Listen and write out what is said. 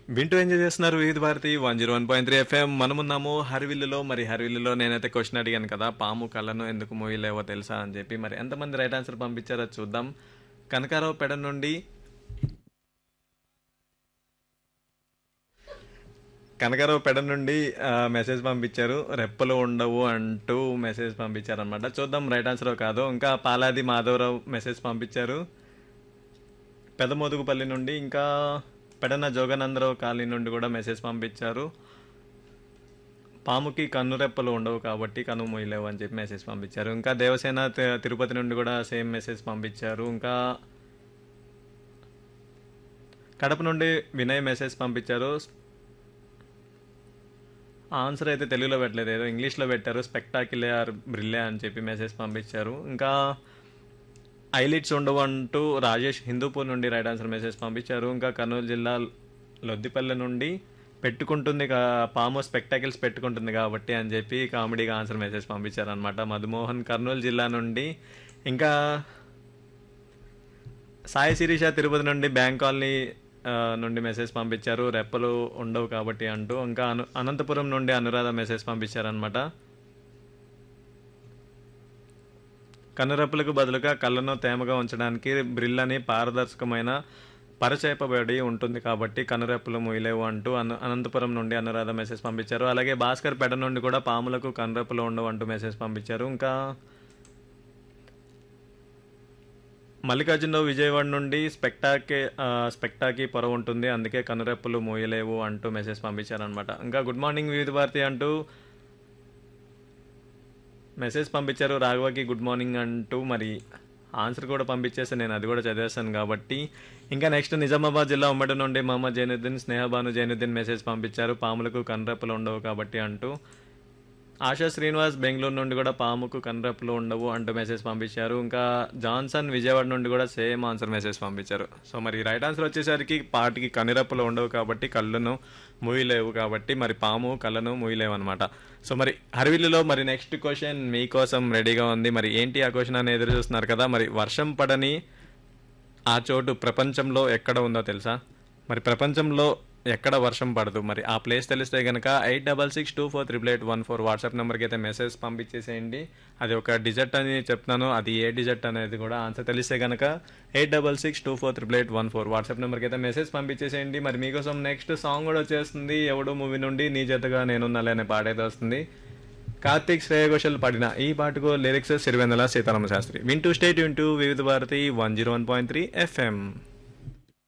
వింటూ ఎంజాయ్ చేస్తున్నారు Vividh Bharati one zero one point three FM మనమున్నాము హరివిల్లులో మరి హరివిల్లులో నేనైతే క్వశ్చన్ అడిగాను కదా పాము కళ్ళను ఎందుకు మూయలేవో తెలుసా అని చెప్పి మరి ఎంతమంది రైట్ ఆన్సర్ పంపించారో చూద్దాం కనకారావు పెడ నుండి కనకారావు పెడ నుండి ఆ, మెసేజ్ పంపించారు రెప్పలు ఉండవు అంటూ మెసేజ్ పంపించారు అనమాట చూద్దాం రైట్ ఆన్సర్ కాదు ఇంకా పాలాది మాధవరావు మెసేజ్ పంపించారు పెదమోదుగుపల్లి నుండి ఇంకా పెడన జోగనందరావు కాలనీ నుండి కూడా మెసేజ్ పంపించారు పాముకి కన్నురెప్పలు ఉండవు కాబట్టి కను మొయ్యలేవు అని చెప్పి మెసేజ్ పంపించారు ఇంకా దేవసేన తి- తిరుపతి నుండి కూడా సేమ్ మెసేజ్ పంపించారు ఇంకా కడప నుండి వినయ్ మెసేజ్ పంపించారు ఆన్సర్ అయితే తెలుగులో పెట్టలేదు ఏదో ఇంగ్లీష్లో పెట్టారు స్పెక్టాకిలే ఆర్ బ్రిల్లే అని చెప్పి మెసేజ్ పంపించారు ఇంకా ఐలిట్స్ ఉండవు అంటూ రాజేష్ హిందూపూర్ నుండి రైట్ ఆన్సర్ మెసేజ్ పంపించారు ఇంకా కర్నూలు జిల్లా లొద్దిపల్లె నుండి పెట్టుకుంటుంది కా- పాము స్పెక్టాకిల్స్ పెట్టుకుంటుంది కాబట్టి అని చెప్పి కామెడీగా ఆన్సర్ మెసేజ్ పంపించారు అనమాట మధుమోహన్ కర్నూలు జిల్లా నుండి ఇంకా సాయి శిరీష తిరుపతి నుండి బ్యాంక్ కాలనీ ఆ, నుండి మెసేజ్ పంపించారు రెప్పలు ఉండవు కాబట్టి అంటూ ఇంకా అను అనంతపురం నుండి అనురాధ మెసేజ్ పంపించారనమాట కన్నురెప్పలకు బదులుగా కళ్ళను తేమగా ఉంచడానికి బ్రిల్ అని పారదర్శకమైన పరచేపబడి ఉంటుంది కాబట్టి కనురెప్పలు మూయలేవు అంటూ అను అనంతపురం నుండి అనురాధ మెసేజ్ పంపించారు అలాగే భాస్కర్ పెడ నుండి కూడా పాములకు కనురెప్పలు ఉండవు అంటూ మెసేజ్ పంపించారు ఇంకా మల్లికార్జునరావు విజయవాడ నుండి స్పెక్టాకే ఆ, స్పెక్టాకి పొర ఉంటుంది అందుకే కనురెప్పలు మూయలేవు అంటూ మెసేజ్ పంపించారనమాట ఇంకా గుడ్ మార్నింగ్ వివిధ భారతి అంటూ మెసేజ్ పంపించారు రాఘవకి గుడ్ మార్నింగ్ అంటూ మరి ఆన్సర్ కూడా పంపించేస్తే నేను అది కూడా చదివేస్తాను కాబట్టి ఇంకా నెక్స్ట్ నిజామాబాద్ జిల్లా ఉమ్మడి నుండి మహమ్మద్ జైనుద్దీన్ స్నేహబాను జైనుద్దీన్ మెసేజ్ పంపించారు పాములకు కనురెప్పలు ఉండవు కాబట్టి అంటూ ఆశా శ్రీనివాస్ బెంగళూరు నుండి కూడా పాముకు కనురెప్పలు ఉండవు అంటూ మెసేజ్ పంపించారు ఇంకా జాన్సన్ విజయవాడ నుండి కూడా సేమ్ ఆన్సర్ మెసేజ్ పంపించారు సో మరి రైట్ ఆన్సర్ వచ్చేసరికి పాటికి కనురెప్పలు ఉండవు కాబట్టి కళ్ళను మూయలేవు కాబట్టి మరి పాము కళ్ళను మూయలేవు అనమాట సో మరి హరివిల్లులో మరి నెక్స్ట్ క్వశ్చన్ మీకోసం రెడీగా ఉంది మరి ఏంటి ఆ క్వశ్చన్ అని ఎదురు చూస్తున్నారు కదా మరి వర్షం పడని ఆ చోటు ప్రపంచంలో ఎక్కడ ఉందో తెలుసా మరి ప్రపంచంలో ఎక్కడ వర్షం పడదు మరి ఆ ప్లేస్ తెలిస్తే కనుక eight double six two four triple eight one four WhatsApp నెంబర్కి అయితే మెసేజ్ పంపించేసేయండి అది ఒక డిజర్ట్ అని చెప్తున్నాను అది ఏ డిజర్ట్ అనేది కూడా ఆన్సర్ తెలిస్తే కనుక eight double six two four triple eight one four WhatsApp నెంబర్కి అయితే మెసేజ్ పంపించేసేయండి మరి మీకోసం నెక్స్ట్ సాంగ్ కూడా వచ్చేస్తుంది ఎవడో మూవీ నుండి నీ జతగా నేనున్నాలే అనే పాట అయితే వస్తుంది కార్తీక్ శ్రేయ ఘోషల్ పాడిన ఈ పాటకు లిరిక్స్ సిరివెందల సీతారామ శాస్త్రి వింటూ స్టేట్ వింటూ Vividh Bharati one zero one point three FM